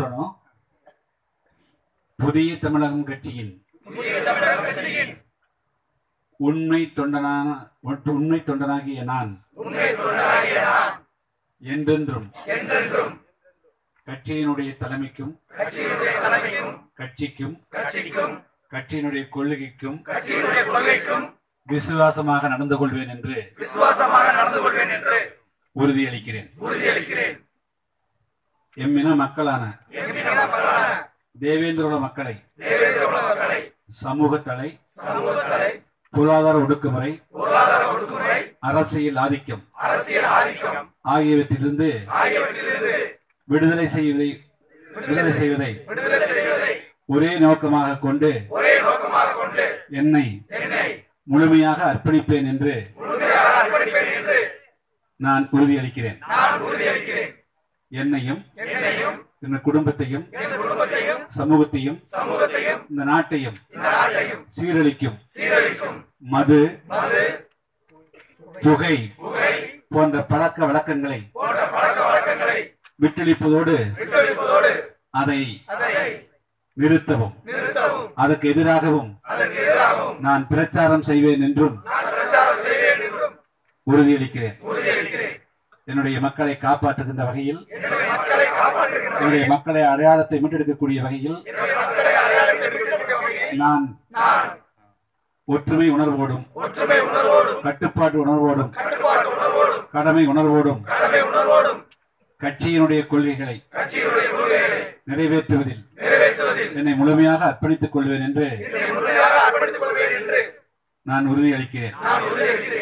சொல்லணும் புதிய தமிழகம் கட்சியின் உண்மை தொண்டனான உண்மை தொண்டனாகிய நான் என்றென்றும் கட்சியினுடைய தலைமைக்கும் கட்சிக்கும் கட்சியினுடைய கொள்கைக்கும் விசுவாசமாக நடந்து கொள்வேன் என்று விசுவாசமாக நடந்து கொள்வேன் என்று உறுதியளிக்கிறேன் உறுதியளிக்கிறேன் எம்மின மக்களான எம்மின மக்களான தேவேந்திரோட மக்களை தேவேந்திர குல மக்களை சமூக தலை சமூகத்தலை பொருளாதார ஒடுக்குமுறை பொருளாதார ஒடுக்குமுறை அரசியல் ஆதிக்கம் அரசியல் ஆதிக்கம் ஆகியவற்றிலிருந்து ஆகியவற்றிலிருந்து விடுதலை செய்வதை விடுதலை செய்வதை விடுதலை செய்வதை ஒரே நோக்கமாக கொண்டு ஒரே நோக்கமாக கொண்டு என்னை என்னை முழுமையாக அர்ப்பணிப்பேன் என்று முழுமையாக அர்ப்பணிப்பேன் என்று நான் உறுதியளிக்கிறேன் நான் உறுதியளிக்கிறேன் என்னையும் என்னையும் என் குடும்பத்தையும் என் குடும்பத்தையும் சமூகத்தையும் சமூகத்தையும் இந்த நாட்டையும் இந்த நாட்டையும் சீரழிக்கும் சீரழிக்கும் மது மது புகை புகை போன்ற பழக்க வழக்கங்களை போன்ற பழக்க வழக்கங்களை விட்டொழிப்பதோடு விட்டொழிப்பதோடு அதை அதை நிறுத்தவும் நிறுத்தவும் அதற்கு எதிராகவும் அதற்கு எதிராகவும் நான் பிரச்சாரம் செய்வேன் என்றும் நான் பிரச்சாரம் செய்வேன் என்றும் உறுதியளிக்கிறேன் உறுதியளிக்கிறேன் என்னுடைய மக்களை காப்பாற்றுகின்ற வகையில் என்னுடைய மக்களை காப்பாற்றுகின்ற என்னுடைய மக்களை அடையாளத்தை மீட்டெடுக்கக்கூடிய வகையில் என்னுடைய மக்களை அடையாளத்தை விட்டுவிட்ட வகையில் நான் நான் ஒற்றுமை உணர்வோடும் ஒற்றுமை உணர்வோடும் கட்டுப்பாட்டு உணர்வோடும் கட்டுப்பாட்டு உணர்வோடும் கடமை உணர்வோடும் கடமை உணர்வோடும் கட்சியினுடைய கொள்கைகளை கட்சியினுடைய கொள்கைகளை நிறைவேற்றுவதில் நிறைவேற்றுவதில் என்னை முழுமையாக அர்ப்பணித்துக் கொள்வேன் என்று என்னை முழுமையாக அர்ப்பணித்துக் கொள்வேன் என்று நான் உறுதியளிக்கிறேன் நான் உறுதியளிக்கிறேன்